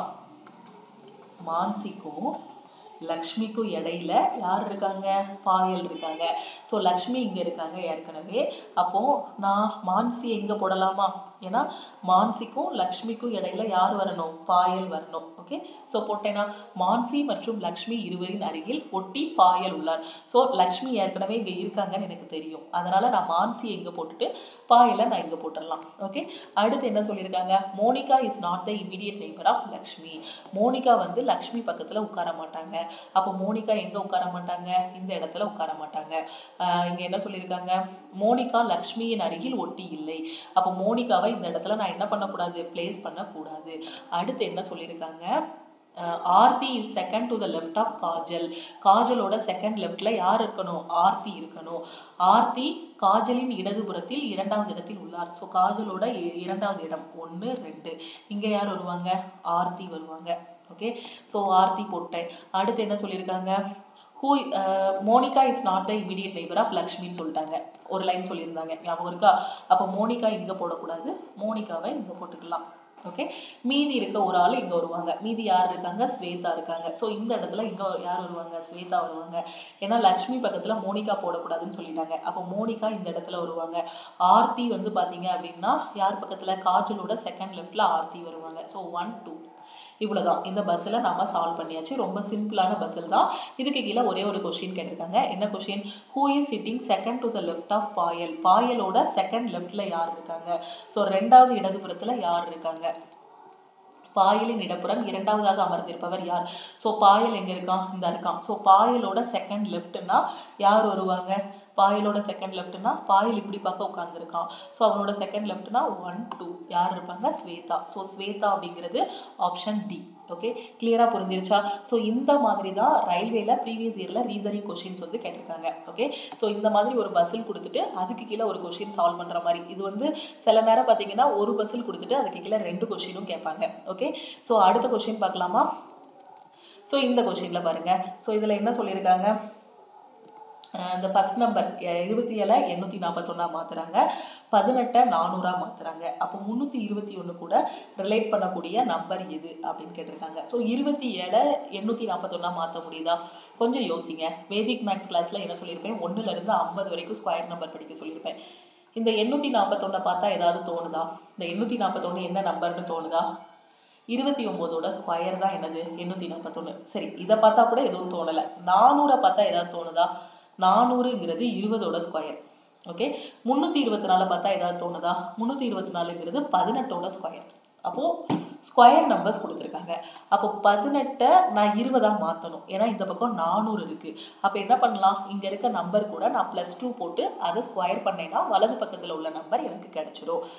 மான்சிக்கும் லக்ஷ்மிக்கும் இடையில யார் இருக்காங்க பாயல் இருக்காங்க ஸோ லக்ஷ்மி இங்கே இருக்காங்க ஏற்கனவே அப்போது நான் மான்சி எங்கே போடலாமா ஏன்னா மான்சிக்கும் லக்ஷ்மிக்கும் இடையில யார் வரணும் பாயல் வரணும் ஓகே ஸோ போட்டேன்னா மான்சி மற்றும் லக்ஷ்மி இருவரின் அருகில் ஒட்டி பாயல் உள்ளார் ஸோ லக்ஷ்மி ஏற்கனவே இங்கே இருக்காங்கன்னு எனக்கு தெரியும் அதனால் நான் மான்சி எங்கே போட்டுட்டு பாயலை நான் இங்கே போட்டுடலாம் ஓகே அடுத்து என்ன சொல்லியிருக்காங்க Monika is not the immediate neighbour of Lakshmi Monika வந்து லக்ஷ்மி பக்கத்தில் உட்கார மாட்டாங்க அப்போ மோனிகா எங்கே உட்கார மாட்டாங்க இந்த இடத்துல உட்கார மாட்டாங்க இங்கே என்ன சொல்லியிருக்காங்க மோனிகா லக்ஷ்மியின் அருகில் ஒட்டி இல்லை அப்போ மோனிகாவை இந்த இடத்துல நான் என்ன பண்ணக்கூடாது பிளேஸ் பண்ணக்கூடாது அடுத்து என்ன சொல்லியிருக்காங்க Aarti is second to the left of Kajal காஜலோட செகண்ட் லெஃப்ட்ல யார் இருக்கணும் ஆர்த்தி இருக்கணும் ஆர்த்தி காஜலின் இடதுபுறத்தில் இரண்டாவது இடத்தில் உள்ளார் ஸோ காஜலோட இ- இரண்டாவது இடம் ஒன்று ரெண்டு இங்கே யார் வருவாங்க ஆர்த்தி வருவாங்க ஓகே ஸோ ஆர்த்தி போட்டேன் அடுத்து என்ன சொல்லியிருக்காங்க who Monika is not the immediate neighbour of லக்ஷ்மின்னு சொல்லிட்டாங்க ஒரு லைன் சொல்லியிருந்தாங்க ஞாபகம் இருக்கா அப்போ மோனிகா இங்கே போடக்கூடாது மோனிகாவை இங்கே போட்டுக்கலாம் ஓகே மீதி இருக்க ஒரு ஆள் இங்கே வருவாங்க மீதி யார் இருக்காங்க ஸ்வேதா இருக்காங்க ஸோ இந்த இடத்துல இங்கே யார் வருவாங்க ஸ்வேதா வருவாங்க ஏன்னா லக்ஷ்மி பக்கத்தில் மோனிகா போடக்கூடாதுன்னு சொல்லிட்டாங்க அப்போ மோனிகா இந்த இடத்துல வருவாங்க ஆர்த்தி வந்து பார்த்தீங்க அப்படின்னா யார் பக்கத்தில் காஜலோட செகண்ட் லெஃப்டில் ஆர்த்தி வருவாங்க ஸோ ஒன் டூ இவ்வளோதான் இந்த பஸ்ஸில் நாம சால்வ் பண்ணியாச்சு ரொம்ப சிம்பிளான பஸ்ஸில் தான் இதுக்கு கீழே ஒரே ஒரு கொஷின் கேட்டிருக்காங்க என்ன question who is sitting second to the left of Payal பாயலோட செகண்ட் லெஃப்டில் யார் இருக்காங்க ஸோ ரெண்டாவது இடதுபுறத்தில் யார் இருக்காங்க பாயலின் இடப்புறம் இரண்டாவதாக அமர்ந்திருப்பவர் யார் ஸோ பாயல் எங்கே இருக்கான் இந்த இருக்கான் ஸோ பாயலோட செகண்ட் லெஃப்ட்னா யார் வருவாங்க பாயலோட செகண்ட் லெஃப்ட்னா பாயல் இப்படி பார்க்க உட்காந்துருக்கான் ஸோ அவனோட செகண்ட் லெஃப்ட்னா ஒன் டூ யார் இருப்பாங்க ஸ்வேதா ஸோ ஸ்வேதா அப்படிங்கிறது ஆப்ஷன் டி ஓகே கிளியராக புரிஞ்சிருச்சா ஸோ இந்த மாதிரி தான் ரயில்வேல ப்ரீவியஸ் இயரில் ரீசனிங் கொஷின்ஸ் வந்து கேட்டிருக்காங்க ஓகே ஸோ இந்த மாதிரி ஒரு பஸ்ஸில் கொடுத்துட்டு அதுக்கு கீழே ஒரு கொஷின் சால்வ் பண்ணுற மாதிரி இது வந்து சில நேரம் பார்த்தீங்கன்னா ஒரு பஸ்ஸில் கொடுத்துட்டு அதுக்கு கீழே ரெண்டு கொஷினும் கேட்பாங்க ஓகே ஸோ அடுத்த கொஷின் பார்க்கலாமா ஸோ இந்த கொஷினில் பாருங்க ஸோ இதில் என்ன சொல்லியிருக்காங்க அஹ் இந்த ஃபர்ஸ்ட் நம்பர் இருபத்தி ஏழை எண்ணூற்றி நாற்பத்தொன்னா மாற்றுறாங்க பதினெட்டை நானூறாக மாற்றுறாங்க அப்போ முந்நூற்றி இருபத்தி ஒன்று கூட ரிலேட் பண்ணக்கூடிய நம்பர் எது அப்படின்னு கேட்டிருக்காங்க ஸோ இருபத்தி ஏழை எண்ணூற்றி நாற்பத்தொன்னா மாற்ற முடியுதா கொஞ்சம் யோசிங்க வேதிக் மேக்ஸ் கிளாஸில் என்ன சொல்லியிருப்பேன் ஒன்றுலேருந்து ஐம்பது வரைக்கும் ஸ்கொயர் நம்பர் படிக்க சொல்லியிருப்பேன் இந்த எண்ணூற்றி நாற்பத்தொன்னை பார்த்தா ஏதாவது தோணுதா இந்த எண்ணூற்றி நாற்பத்தொன்று என்ன நம்பர்னு தோணுதா இருபத்தி ஒம்போதோட ஸ்கொயர் தான் என்னது எண்ணூற்றி நாற்பத்தொன்று சரி இதை பார்த்தா கூட எதுவும் தோணலை நானூறை பார்த்தா ஏதாவது தோணுதா நானூறுங்கிறது இருபதோட ஸ்கொயர் ஓகே முந்நூற்றி இருபத்தி நாலு பார்த்தா ஏதாவது தோணுதா முந்நூற்றி இருபத்தி நாலுங்கிறது பதினெட்டோட ஸ்கொயர் அப்போது ஸ்கொயர் நம்பர்ஸ் கொடுத்துருக்காங்க அப்போ பதினெட்டை நான் இருபதாக மாற்றணும் ஏன்னா இந்த பக்கம் நானூறு இருக்குது அப்போ என்ன பண்ணலாம் இங்கே இருக்க நம்பர் கூட நான் ப்ளஸ் டூ போட்டு அதை ஸ்கொயர் பண்ணேன்னா வலது பக்கத்தில் உள்ள நம்பர் எனக்கு கிடைச்சிரும்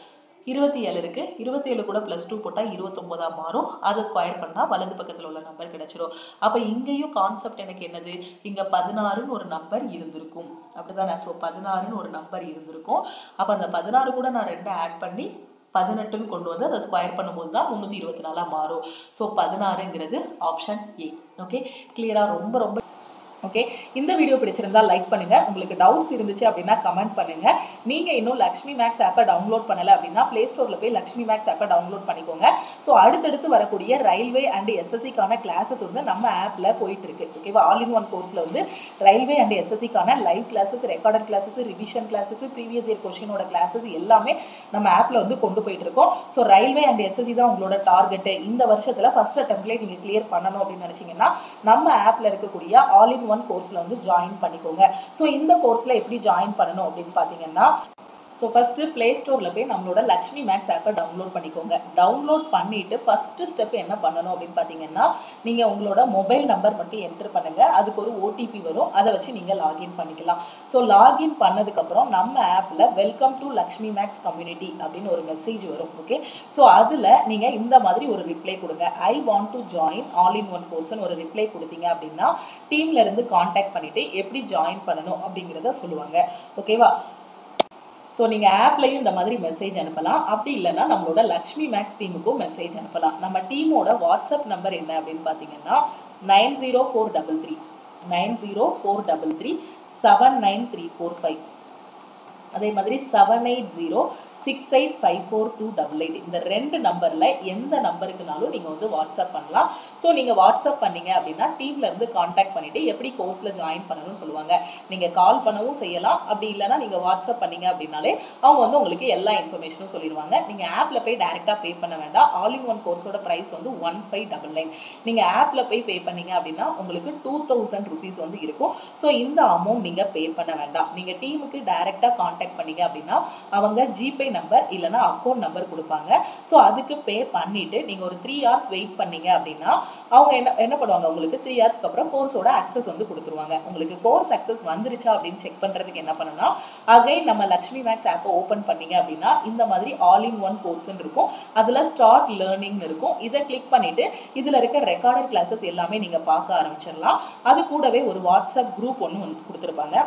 இருபத்தி ஏழு இருக்குது இருபத்தி ஏழு கூட ப்ளஸ் டூ போட்டால் இருபத்தொம்போதாக மாறும் அதை ஸ்கொயர் பண்ணால் வலது பக்கத்தில் உள்ள நம்பர் கிடைச்சிரும் அப்போ இங்கேயும் கான்செப்ட் எனக்கு என்னது இங்கே பதினாறுன்னு ஒரு நம்பர் இருந்திருக்கும் அப்படிதானே ஸோ பதினாறுன்னு ஒரு நம்பர் இருந்திருக்கும் அப்போ அந்த பதினாறு கூட நான் ரெண்டு ஆட் பண்ணி பதினெட்டுன்னு கொண்டு வந்து அதை ஸ்கொயர் பண்ணும்போது தான் முந்நூற்றி இருபத்தி நாலாக மாறும் ஸோ பதினாறுங்கிறது ஆப்ஷன் ஏ ஓகே கிளியராக ரொம்ப ரொம்ப ஓகே இந்த வீடியோ பிடிச்சிருந்தா லைக் பண்ணுங்க உங்களுக்கு டவுட்ஸ் இருந்துச்சு அப்படின்னா கமெண்ட் பண்ணுங்க நீங்க இன்னும் லக்ஷ்மி மேக்ஸ் ஆப்பை டவுன்லோட் பண்ணல அப்படின்னா பிளே ஸ்டோர்ல போய் லக்ஷ்மி மேக்ஸ் ஆப்பை டவுன்லோட் பண்ணிக்கோங்க ஸோ அடுத்தடுத்து வரக்கூடிய ரயில்வே அண்ட் எஸ்எஸ்சிக்கான கிளாஸஸ் வந்து நம்ம ஆப்ல போயிட்டு இருக்கு ஓகேவா ஆல் இன் ஒன் கோர்ஸ்ல வந்து ரயில்வே அண்ட் எஸ்எஸ்சிக்கான live classes recorded classes revision classes previous year கொஷினோட கிளாஸஸ் எல்லாமே நம்ம ஆப்ல வந்து கொண்டு போயிட்டு இருக்கோம் ஸோ ரயில்வே அண்ட் எஸ்எஸ்சி தான் உங்களோட டார்கெட் இந்த வருஷத்துல ஃபர்ஸ்ட் அட்டம்ப்ட்லேயே நீங்க கிளியர் பண்ணணும் அப்படின்னு நினைச்சீங்கன்னா நம்ம ஆப்ல இருக்கக்கூடிய ஆல் இன் ஒன் கோர்ஸில் வந்து ஜாயின் பண்ணிக்கோங்க ஸோ இந்த கோர்ஸில் எப்படி ஜாயின் பண்ணணும் அப்படின்னு பார்த்தீங்கன்னா ஸோ ஃபஸ்ட்டு ப்ளே ஸ்டோரில் போய் நம்மளோட லக்ஷ்மி மேக்ஸ் ஆப்பை டவுன்லோட் பண்ணிக்கோங்க டவுன்லோட் பண்ணிவிட்டு ஃபஸ்ட்டு ஸ்டெப் என்ன பண்ணணும் அப்படின்னு பார்த்தீங்கன்னா நீங்கள் உங்களோட மொபைல் நம்பர் மட்டும் என்ட்ரு பண்ணுங்கள் அதுக்கு ஒரு ஓடிபி வரும் அதை வச்சு நீங்கள் லாகின் பண்ணிக்கலாம் ஸோ லாகின் பண்ணதுக்கப்புறம் நம்ம ஆப்பில் welcome to Lakshmi maths community அப்படின்னு ஒரு மெசேஜ் வரும் ஓகே ஸோ அதில் நீங்கள் இந்த மாதிரி ஒரு ரிப்ளை கொடுங்க I want to join all in one கோர்ஸ்னு ஒரு ரிப்ளை கொடுத்தீங்க அப்படின்னா டீம்ல இருந்து காண்டாக்ட் பண்ணிவிட்டு எப்படி ஜாயின் பண்ணணும் அப்படிங்கிறத சொல்லுவாங்க ஓகேவா ஸோ நீங்கள் ஆப்லையும் இந்த மாதிரி மெசேஜ் அனுப்பலாம் அப்படி இல்லைன்னா நம்மளோட லக்ஷ்மி மேக்ஸ் டீமுக்கும் மெசேஜ் அனுப்பலாம் நம்ம டீமோட வாட்ஸ்அப் நம்பர் என்ன அப்படின்னு பார்த்தீங்கன்னா nine zero four double three nine zero four double three seven nine three four five அதே மாதிரி seven eight zero six eight five four two double eight இந்த ரெண்டு நம்பரில் எந்த நம்பருக்குனாலும் நீங்கள் வந்து வாட்ஸ்அப் பண்ணலாம் ஸோ நீங்கள் வாட்ஸ்அப் பண்ணீங்க அப்படின்னா டீம்லேருந்து காண்டாக்ட் பண்ணிவிட்டு எப்படி கோர்ஸில் ஜாயின் பண்ணணும்னு சொல்லுவாங்க நீங்கள் கால் பண்ணவும் செய்யலாம் அப்படி இல்லைனா நீங்கள் வாட்ஸ்அப் பண்ணீங்க அப்படின்னாலே அவங்க வந்து உங்களுக்கு எல்லா இன்ஃபர்மேஷனும் சொல்லிடுவாங்க நீங்கள் ஆப்பில் போய் டேரெக்டாக பே பண்ண வேண்டாம் ஆல் இன் ஒன் கோர்ஸோட ப்ரைஸ் வந்து ஒன் ஃபைவ் டபுள் நைன் நீங்கள் ஆப்பில் போய் பே பண்ணீங்க அப்படின்னா உங்களுக்கு டூ தௌசண்ட் ருபீஸ் வந்து இருக்கும் ஸோ இந்த அமௌண்ட் நீங்கள் பே பண்ண வேண்டாம் நீங்கள் டீமுக்கு டேரெக்டாக காண்டாக்ட் பண்ணீங்க அப்படின்னா அவங்க ஜிபே நம்பர் இல்லைனா அக்கௌண்ட் நம்பர் கொடுப்பாங்க ஸோ அதுக்கு பே பண்ணிட்டு நீங்கள் ஒரு த்ரீ ஹவர்ஸ் வெயிட் பண்ணீங்க அப்படின்னா அவங்க என்ன என்ன பண்ணுவாங்க உங்களுக்கு த்ரீ ஹவர்ஸ்க்கு அப்புறம் கோர்ஸோட அக்சஸ் வந்து கொடுத்துருவாங்க உங்களுக்கு கோர்ஸ் அக்சஸ் வந்துருச்சா அப்படின்னு செக் பண்ணுறதுக்கு என்ன பண்ணணும் அகைன் நம்ம லக்ஷ்மி மேக்ஸ் ஆப்பை ஓப்பன் பண்ணீங்க அப்படின்னா இந்த மாதிரி ஆல் இன் ஒன் கோர்ஸ்ன்னு இருக்கும் அதில் ஸ்டார்ட் லேர்னிங்னு இருக்கும் இதை கிளிக் பண்ணிட்டு இதில் இருக்க ரெக்கார்டட் கிளாஸஸ் எல்லாமே நீங்கள் பார்க்க ஆரம்பிச்சிடலாம் அது கூடவே ஒரு வாட்ஸ்அப் குரூப் ஒன்று வந்து கொடுத்துருப்பாங்க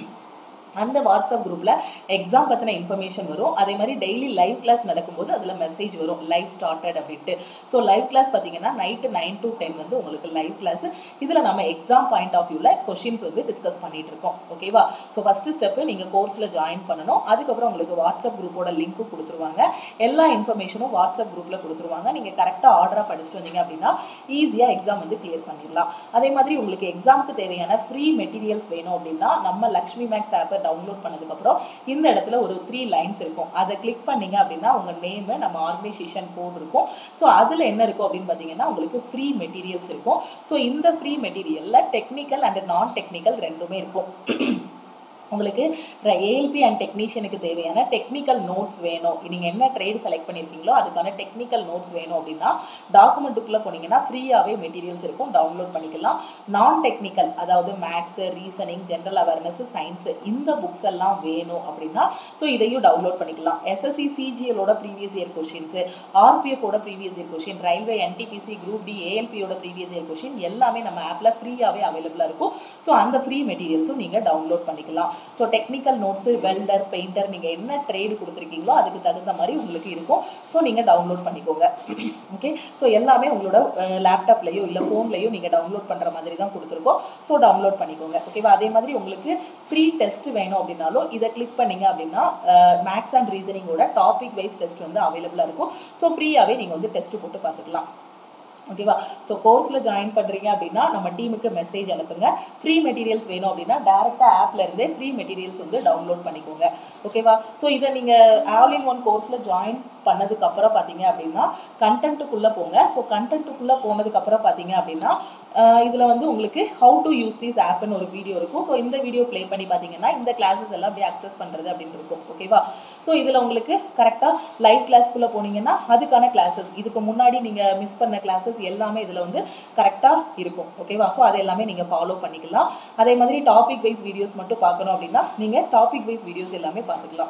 அந்த வாட்ஸ்அப் குரூப்பில் எக்ஸாம் பற்றின இன்ஃபர்மேஷன் வரும் அதே மாதிரி டெய்லி லைவ் கிளாஸ் நடக்கும்போது அதில் மெசேஜ் வரும் லைவ் ஸ்டார்டட் அப்படின்ட்டு ஸோ லைவ் கிளாஸ் பார்த்தீங்கன்னா நைட்டு நைன் டு டென் வந்து உங்களுக்கு லைவ் கிளாஸ் இதில் நம்ம எக்ஸாம் பாயிண்ட் ஆஃப் வியூவில் கொஷின்ஸ் வந்து டிஸ்கஸ் பண்ணிட்டு இருக்கோம் ஓகேவா ஸோ ஃபஸ்ட்டு ஸ்டெப்பு நீங்கள் கோர்ஸில் ஜாயின் பண்ணணும் அதுக்கப்புறம் உங்களுக்கு வாட்ஸ்அப் குரூப்போட லிங்க்கும் கொடுத்துருவாங்க எல்லா இன்ஃபர்மேஷனும் வாட்ஸ்அப் குரூப்பில் கொடுத்துருவாங்க நீங்கள் கரெக்டாக ஆர்டராக படிச்சுட்டு வந்தீங்க அப்படின்னா ஈஸியாக எக்ஸாம் வந்து கிளியர் பண்ணிடலாம் அதே மாதிரி உங்களுக்கு எக்ஸாமுக்கு தேவையான ஃப்ரீ மெட்டீரியல்ஸ் வேணும் அப்படின்னா நம்ம லக்ஷ்மி மேக்ஸ் ஆப்பை டவுன்லோட் பண்ணதுக்கப்புறம் இந்த இடத்துல ஒரு த்ரீ லைன்ஸ் இருக்கும் அதை கிளிக் பண்ணீங்க அப்படின்னா உங்கள் நேமு நம்ம ஆர்கனைசேஷன் கோட் இருக்கும் ஸோ அதில் என்ன இருக்கும் அப்படின்னு பார்த்தீங்கன்னா உங்களுக்கு ஃப்ரீ மெட்டீரியல்ஸ் இருக்கும் ஸோ இந்த ஃப்ரீ மெட்டீரியலில் டெக்னிக்கல் அண்ட் நான் டெக்னிக்கல் ரெண்டுமே இருக்கும் உங்களுக்கு ஏஎல்பி அண்ட் டெக்னீஷியனுக்கு தேவையான டெக்னிக்கல் நோட்ஸ் வேணும் நீங்கள் என்ன ட்ரேட் செலக்ட் பண்ணியிருக்கீங்களோ அதுக்கான டெக்னிக்கல் நோட்ஸ் வேணும் அப்படின்னா டாக்குமெண்ட்டுக்குள்ளே போனீங்கன்னா ஃப்ரீயாகவே மெட்டீரியல்ஸ் இருக்கும் டவுன்லோட் பண்ணிக்கலாம் நான் டெக்னிக்கல் அதாவது maths reasoning general awareness science இந்த புக்ஸ் எல்லாம் வேணும் அப்படின்னா ஸோ இதையும் டவுன்லோட் பண்ணிக்கலாம் எஸ்எஸ்சி சிஜிஎலோட ப்ரீவியஸ் இயர் கொஷின்ஸு ஆர்பிஎஃபோட previous year question railway NTPC group D ஏஎல்பியோட ப்ரீவியஸ் இயர் கொஷின் எல்லாமே நம்ம ஆப்பில் ஃப்ரீயாகவே அவைலபிளாக இருக்கும் ஸோ அந்த ஃப்ரீ மெட்டீரியல்ஸும் நீங்கள் டவுன்லோட் பண்ணிக்கலாம் so technical notes welder painter நீங்கள் என்ன ட்ரேடு கொடுத்துருக்கீங்களோ அதுக்கு தகுந்த மாதிரி உங்களுக்கு இருக்கும் ஸோ நீங்கள் டவுன்லோட் பண்ணிக்கோங்க ஓகே ஸோ எல்லாமே உங்களோட லேப்டாப்லேயோ இல்லை ஃபோன்லேயோ நீங்கள் டவுன்லோட் பண்ணுற மாதிரி தான் கொடுத்துருக்கோம் ஸோ டவுன்லோட் பண்ணிக்கோங்க ஓகேவா அதே மாதிரி உங்களுக்கு ஃப்ரீ டெஸ்ட் வேணும் அப்படின்னாலும் இதை கிளிக் பண்ணீங்க அப்படின்னா மேக்ஸ் அண்ட் ரீசனிங்கோட டாபிக் வைஸ் டெஸ்ட் வந்து அவைலபிளாக இருக்கும் ஸோ ஃப்ரீயாகவே நீங்கள் வந்து டெஸ்ட் போட்டு பார்த்துக்கலாம் ஓகேவா ஸோ கோர்ஸில் ஜாயின் பண்ணுறீங்க அப்படின்னா நம்ம டீமுக்கு மெசேஜ் அனுப்புங்க ஃப்ரீ மெட்டீரியல்ஸ் வேணும் அப்படின்னா டேரெக்டாக ஆப்ல இருந்தே ஃப்ரீ மெட்டீரியல்ஸ் வந்து டவுன்லோட் பண்ணிக்கோங்க ஓகேவா ஸோ இதை நீங்கள் ஆல் இன் ஒன் கோர்ஸில் ஜாயின் பண்ணதுக்கு அப்புறம் பார்த்தீங்க அப்படின்னா கண்டென்ட்டுக்குள்ளே போங்க ஸோ கண்டென்ட்டுக்குள்ளே போனதுக்கு அப்புறம் பார்த்தீங்க அப்படின்னா இதில் வந்து உங்களுக்கு ஹவு டு யூஸ் திஸ் ஆப்னு ஒரு வீடியோ இருக்கும் ஸோ இந்த வீடியோ ப்ளே பண்ணி பார்த்தீங்கன்னா இந்த கிளாஸஸ் எல்லாம் அப்படியே அக்சஸ் பண்ணுறது அப்படின்னு இருக்கும் ஓகேவா ஸோ இதில் உங்களுக்கு கரெக்டாக லைவ் கிளாஸ்க்குள்ளே போனீங்கன்னா அதுக்கான கிளாஸஸ் இதுக்கு முன்னாடி நீங்கள் மிஸ் பண்ண கிளாஸஸ் எல்லாமே இதில் வந்து கரெக்டாக இருக்கும் ஓகேவா ஸோ அது எல்லாமே நீங்கள் ஃபாலோ பண்ணிக்கலாம் அதே மாதிரி டாபிக் வைஸ் வீடியோஸ் மட்டும் பார்க்கணும் அப்படின்னா நீங்கள் டாபிக் வைஸ் வீடியோஸ் எல்லாமே பார்த்துக்கலாம்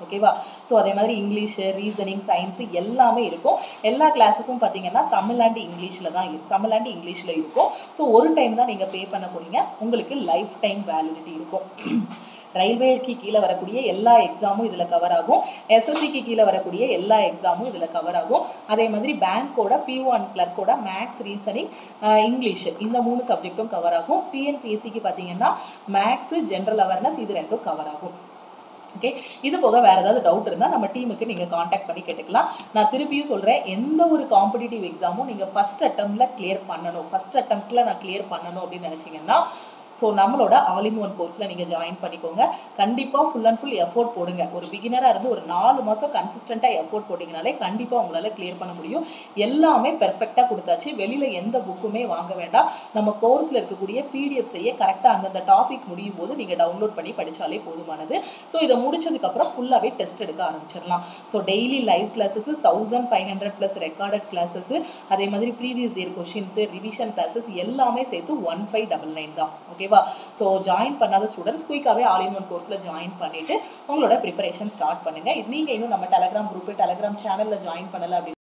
ஓகேவா ஸோ அதே மாதிரி இங்கிலீஷு ரீசனிங் சயின்ஸு எல்லாமே இருக்கும் எல்லா கிளாஸஸும் பார்த்தீங்கன்னா தமிழ் அண்ட் இங்கிலீஷில் தான் இருக்கும் தமிழ் அண்ட் இங்கிலீஷில் இருக்கும் ஸோ ஒரு டைம் தான் நீங்கள் பே பண்ண போறீங்க உங்களுக்கு லைஃப் டைம் வேலிடிட்டி இருக்கும் ரயில்வேக்கு கீழே வரக்கூடிய எல்லா எக்ஸாமும் இதில் கவர் ஆகும் எஸ்எஸ்சிக்கு கீழே வரக்கூடிய எல்லா எக்ஸாமும் இதில் கவர் ஆகும் அதே மாதிரி பேங்க்கோட பியூ அண்ட் கிளர்க்கோட மேக்ஸ் ரீசனிங் இங்கிலீஷ் இந்த மூணு சப்ஜெக்ட்டும் கவர் ஆகும் டிஎன்பிஎஸ்சிக்கு பார்த்தீங்கன்னா மேக்ஸு ஜென்ரல் அவேர்னஸ் இது ரெண்டும் கவர் ஆகும் ஓகே இது போக வேறு ஏதாவது டவுட் இருந்தால் நம்ம டீமுக்கு நீங்கள் காண்டாக்ட் பண்ணி கேட்டுக்கலாம் நான் திருப்பியும் சொல்கிறேன் எந்த ஒரு காம்படிட்டிவ் எக்ஸாமும் நீங்கள் ஃபஸ்ட் அட்டம்ப்டில் கிளியர் பண்ணணும் ஃபஸ்ட் அட்டம்ப்டில் நான் கிளியர் பண்ணணும் அப்படின்னு நினச்சிங்கன்னா ஸோ நம்மளோட ஆல் இன் ஒன் கோர்ஸில் நீங்கள் ஜாயின் பண்ணிக்கோங்க கண்டிப்பாக ஃபுல் அண்ட் ஃபுல் எஃபோர்ட் போடுங்க ஒரு பிகினராக இருந்து ஒரு நாலு மாதம் கன்சிஸ்டண்ட்டாக எஃபோர்ட் போட்டிங்கனாலே கண்டிப்பாக உங்களால் கிளியர் பண்ண முடியும் எல்லாமே பெர்ஃபெக்டாக கொடுத்தாச்சு வெளியில் எந்த புக்குமே வாங்க வேண்டாம் நம்ம கோர்ஸில் இருக்கக்கூடிய பிடிஎஃப்ஸையே கரெக்டாக அந்தந்த டாபிக் முடியும் போது நீங்கள் டவுன்லோட் பண்ணி படித்தாலே போதுமானது ஸோ இதை முடிச்சதுக்கப்புறம் ஃபுல்லாகவே டெஸ்ட் எடுக்க ஆரம்பிச்சிடலாம் so daily live classes thousand five hundred plus recorded classes அதே மாதிரி previous year questions revision classes எல்லாமே சேர்த்து ஒன் ஃபைவ் டபுள் நைன் தான் ஓகேவா ஸோ ஜாயின் பண்ணாத ஸ்டூடெண்ட்ஸ் குயிக்காகவே ஆல் இன் ஒன் கோர்ஸில் ஜாயின் பண்ணிவிட்டு உங்களோட ப்ரிப்பரேஷன் ஸ்டார்ட் பண்ணுங்கள் நீங்கள் இன்னும் நம்ம டெலகிராம் குரூப்பு டெலகிராம் சேனலில் ஜாயின் பண்ணலை அப்படின்னு